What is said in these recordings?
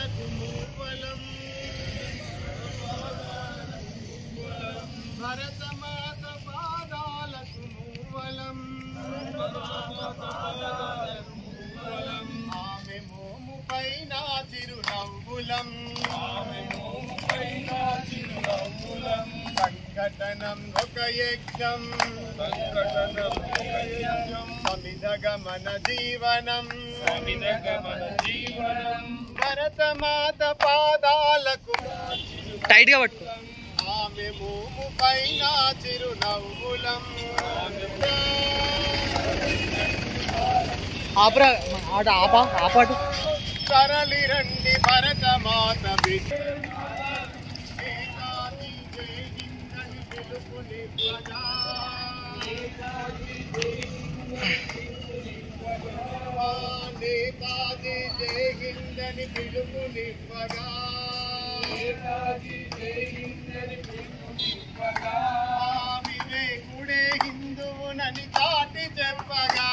పాదాలకు మూవలం భరతమాత పాదాలకు మూవలం ఆమె మోము పైన చిరునవ్వులం సంఘటనం ఒక యజ్ఞం సమిధగమన జీవనం భరతమాత పాదాలకు టైట్ గా పట్టుకో ఆమె భూము పైన చిరునవ్వులం ఆపరా ఆట ఆపా ఆపాటు తరలి రండి భరతమాత బిడ్డ నేతాజీ జై హిందని పిలుపునివ్వగా. ఆ నేతాజీ జై హిందని పిలుపునివ్వగా ఆ వివేకుడే హిందువునని చాటి చెప్పగా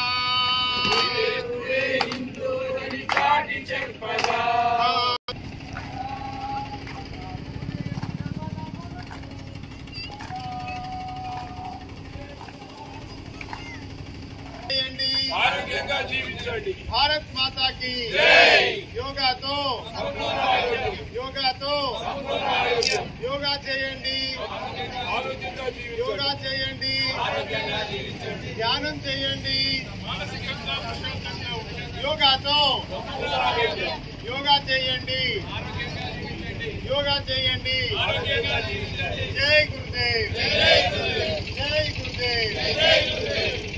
చేయండి ఆరోగ్యంగా జీవించండి భారత్ మాతాకి యోగాతో యోగాతో యోగా చేయండి ఆరోగ్యంగా జీవించండి యోగా చేయండి ధ్యానం చేయండి మానసికంగా ప్రశాంతంగా ఉండండి యోగాతో యోగా చేయండి యోగా చేయండి ఆరోగ్యంగా జీవించండి జై గురుదేవ్ జై గురుదేవ్